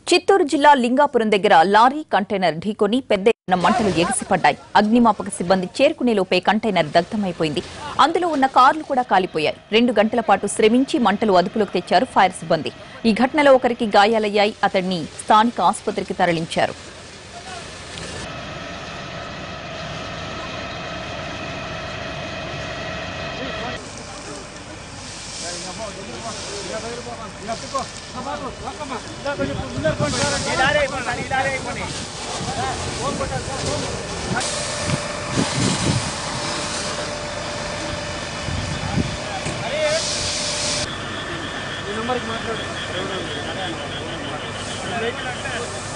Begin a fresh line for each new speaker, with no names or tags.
చిత్తూరు జిల్లా లింగాపురం దగ్గర lorry container ఢీకొని పెద్ద ఎత్తున మంటలు ఎగిసిపడ్డాయి అగ్నిమాపక సిబ్బంది చేరుకునే లోపే కంటైనర్ దగ్ధమైపోయింది అందులో ఉన్న కార్లు కూడా కాలిపోయాయి రెండు గంటల పాటు శ్రమించి మంటలు అదుపులోకి తెచ్చారు ఫైర్ సిబ్బంది ఈ ఘటనలో ఒకరికి గాయాలయ్యాయి అతడిని స్థానిక ఆసుపత్రికి తరలించారు
ఈ నెంబర్కి మాట్లాడు